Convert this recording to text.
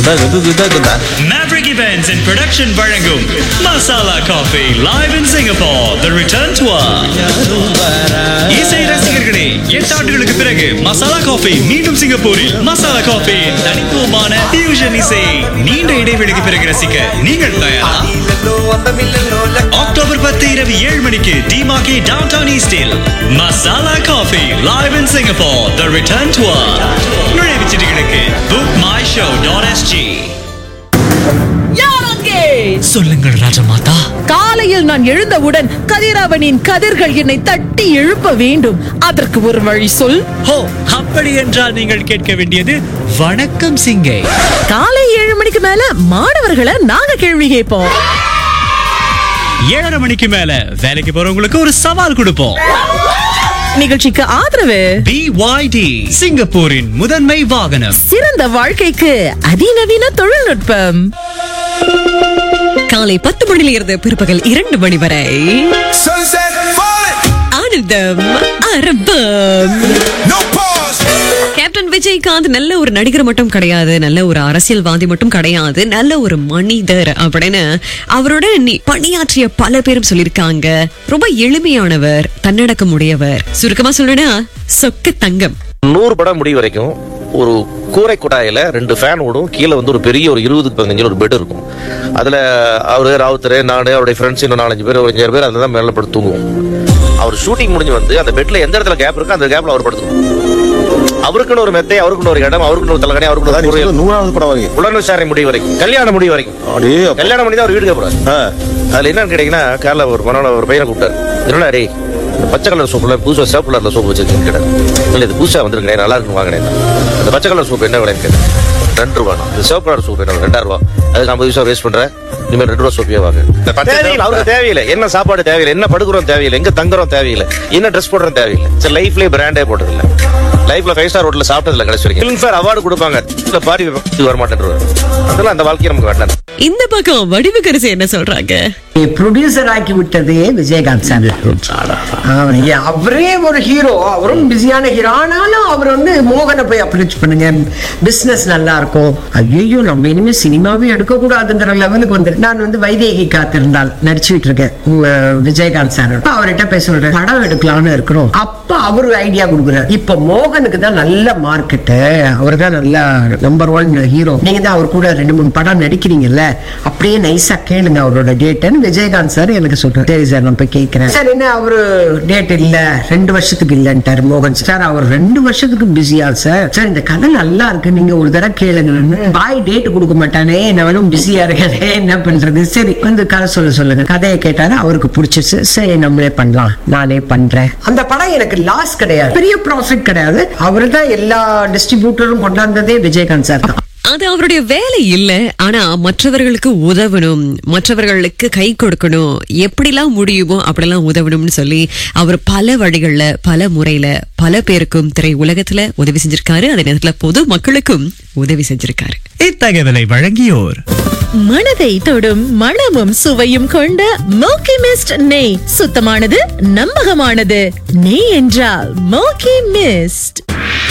Maverick Events and Production வழங்கும் masala coffee live in Singapore the return tour இசை ரசிகர்களே எட்டு ஆண்டுகளுக்கு பிறகு மசாலா காஃபி மீண்டும் சிங்கப்பூரில் மசாலா காஃபி தனித்துவமான ஃபியூஷன் இசை நீண்ட இடைவெளிக்கு பிறகு ரசிக்க நீங்கள் தயாரா அக்டோபர் பத்து இரவு ஏழு மணிக்கு டிமாகி டவுன் டவுன் ஈஸ்டில் masala coffee live in Singapore the return tour நுழைவுச் சீட்டுகளுக்கு book my show dot SG யார் அங்கே சொல்லுங்கள் ராஜமாதா காலையில் நான் எழுந்தவுடன் கதிரவனின் கதிர்கள் என்னை தட்டி எழுப்ப வேண்டும் அதற்கு ஒரு வழி சொல் ஹோ அப்படி என்றால் நீங்கள் கேட்க வேண்டியது வணக்கம் சிங்கை காலை ஏழு மணிக்கு மேல மாணவர்களை நாங்க கேள்வி கேட்போம் ஏழரை மணிக்கு மேல வேலைக்கு போறவங்களுக்கு ஒரு சவால் கொடுப்போம் நிகழ்ச்சிக்கு ஆதரவு பிஒய்டி சிங்கப்பூரின் முதன்மை வாகனம் சிறந்த வாழ்க்கைக்கு அதிநவீன தொழில்நுட்பம் காலை பத்து மணியில இருந்து பிற்பகல் இரண்டு மணி வரை Sunset falling, ஆனந்தம் அரபம் no pause. கேப்டன் விஜயகாந்த் நல்ல ஒரு நடிகர் மட்டும் கிடையாது நல்ல ஒரு அரசியல்வாதி மட்டும் கிடையாது நல்ல ஒரு மனிதர் அப்படின்னு அவரோட நி- பணியாற்றிய பல பேரும் சொல்லியிருக்காங்க ரொம்ப எளிமையானவர் தன்னடக்கம் உடையவர் சுருக்கமா சொல்லணும்னா சொக்க தங்கம் நூறு படம் முடி வரைக்கும் ஒரு கூரை குடாயில ரெண்டு ஃபேன் ஓடும் கீழே வந்து ஒரு பெரிய ஒரு இருபதுக்கு பதினஞ்சு ஒரு பெட் இருக்கும் அதுல அவரு ராவுத்தர் நானு அவருடைய ஃப்ரெண்ட்ஸ் இன்னும் நாலஞ்சு பேர் ஒரு அஞ்சாறு பேர் அதுல தான் மேல படுத்து தூங்குவோம் அவர் ஷூட்டிங் முடிஞ்சு வந்து அந்த பெட்ல எந்த இடத்துல கேப் இருக்கோ அந்த கேப்ல அவர் படுத்துக்கும் அவருக்குன்னு ஒரு மெத்தை அவருக்குன்னு ஒரு இடம் அவருக்குன்னு ஒரு தலைகணி அவருக்குன்னு ஒரு கூரை. நூறாவது படம் வரைக்கும் புலன் விசாரணை முடி வரைக்கும் கல்யாண முடி வரைக்கும் அடே அப்பா. கல்யாணம் பண்ணி தான் அவர் வீட்டுக்கு போறாரு ஆ. அதுல என்னன்னு கேட்டீங்கன்னா காலைல ஒரு மனோட ஒரு பையனை கூப்பிட்டாரு என்னடா டேய் இந்த பச்சை கலர் சோப்புல புதுசா சிவப்பு கலர்ல சோப்பு வச்சிருக்கேன்னு கேட்டாரு இல்ல இது புதுசா வந்திருக்கேன் நல்லா இருக்குன்னு வாங்கினேன் அந்த பச்சை கலர் சோப்பு என்ன விலைன்னு கேட்டேன் ரெண்டு ரூபா இந்த சிவப்பு கலர் சோப்பு என்ன ரெண்டாயிரம் ரூபா அதுக்கு ஐம்பது பைசா வேஸ்ட் பண்றேன் இனிமேல் ரெண்டு ரூபா சோப்பியே வாங்க தேவையில்லை அவருக்கு தேவையில்லை என்ன சாப்பாடு தேவையில்லை என்ன படுக்கிறோம் தேவையில்லை எங்க தங்குறோம் தேவையில்லை என்ன ட்ரெஸ் போடுறோம் தேவையில்லை சரி லைஃப்லயே பிராண்டே போட்டது இல்ல லைஃப்ல ஃபைவ் ஸ்டார் ஹோட்டல்ல சாப்பிட்டதுல கடைசி வரைக்கும் ஃபிலிம்ஃபேர் அவார்டு கொடுப்பாங்க இந்த பாரி இது வர மாட்டேன் அதெல்லாம் அந்த வாழ்க்கையை நமக்கு வேண்டாம் இந்த பக்கம் வடிவுக்கரசு என்ன சொல்றாங்க ப்ரொடியூசர் ஆக்கி விட்டதே விஜயகாந்த் சார் அவரு அவரே ஒரு ஹீரோ அவரும் பிஸியான ஹீரோ ஆனாலும் அவர் வந்து மோகனை போய் அப்ரோச் பண்ணுங்க பிசினஸ் நல்லா இருக்கும் ஐயோ நம்ம இனிமே சினிமாவே எடுக்க கூடாதுங்கிற லெவலுக்கு வந்து நான் வந்து வைதேகி காத்திருந்தால் நடிச்சுட்டு இருக்கேன் உங்க விஜயகாந்த் சார் அவர்கிட்ட போய் சொல்றேன் படம் எடுக்கலாம்னு இருக்கிறோம் அப்ப அவரு ஐடியா கொடுக்குறாரு இப்ப மோகனுக்கு தான் நல்ல மார்க்கெட்டு அவர் தான் நல்ல நம்பர் ஒன் ஹீரோ நீங்க தான் அவர் கூட ரெண்டு மூணு படம் நடிக்கிறீங்கல்ல அப்படியே நைஸா கேளுங்க அவரோட டேட்னு விஜயகாந்த் சார் எனக்கு சொல்றாரு சரி சார் நான் போய் கேட்கிறேன் சார் என்ன அவரு டேட் இல்ல ரெண்டு வருஷத்துக்கு இல்லன்ட்டாரு மோகன் சார் அவர் ரெண்டு வருஷத்துக்கு பிஸியா சார் சார் இந்த கதை நல்லா இருக்கு நீங்க ஒரு தடவை கேளுங்க பாய் டேட் கொடுக்க மாட்டானே நான் பிஸியா இருக்கேன் என்ன பண்றது சரி வந்து கதை சொல்ல சொல்லுங்க கதையை கேட்டாரு அவருக்கு பிடிச்சிச்சு சரி நம்மளே பண்ணலாம் நானே பண்றேன் அந்த படம் எனக்கு லாஸ் கிடையாது பெரிய ப்ராஃபிட் கிடையாது அவரு தான் எல்லா டிஸ்ட்ரிபியூட்டரும் கொண்டாந்ததே விஜயகாந்த் சார் தான் அது அவருடைய வேலை இல்ல ஆனா மற்றவர்களுக்கு உதவணும் மற்றவர்களுக்கு கை கொடுக்கணும் எப்படிலாம் முடியுமோ அப்படிலாம் உதவணும்னு சொல்லி அவர் பல வழிகள்ல பல முறையில பல பேருக்கும் திரை உலகத்துல உதவி செஞ்சிருக்காரு அதே நேரத்துல பொது மக்களுக்கும் உதவி செஞ்சிருக்காரு இத்தகவலை வழங்கியோர் மனதை தொடும் மணமும் சுவையும் கொண்ட மோக்கி மிஸ்ட் நெய் சுத்தமானது நம்பகமானது நெய் என்றால் மோக்கி மிஸ்ட்